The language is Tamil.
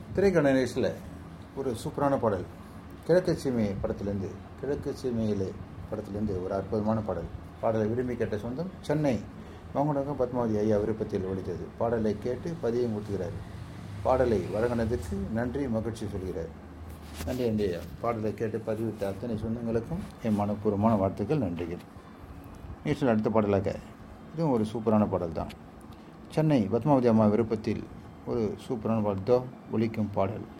திரைக்கண நிகழ்ச்சியில் ஒரு சூப்பரான பாடல் கிழக்கு சீமை படத்திலேருந்து கிழக்கு சீமையிலே படத்திலேருந்து ஒரு அற்புதமான பாடல் பாடலை விரும்பி கேட்ட சொந்தம் சென்னை மங்குடகம் பத்மாவதி ஐயா விருப்பத்தில் ஒழித்தது பாடலை கேட்டு பதியம் கொடுத்துக்கிறார் பாடலை வழங்கினதுக்கு நன்றி மகிழ்ச்சி சொல்கிறார் நன்றி நன்றி ஐயா பாடலை கேட்டு பதிவிட்ட அத்தனை சொந்தங்களுக்கும் என் மனப்பூர்வமான வாழ்த்துக்கள் நன்றிகள் நிகழ்ச்சியில் அடுத்த பாடலாக இதுவும் ஒரு சூப்பரான பாடல் தான் சென்னை பத்மாவதி அம்மா விருப்பத்தில் ஒரு சூப்பரான பாடல் தோ ஒலிக்கும் பாடல்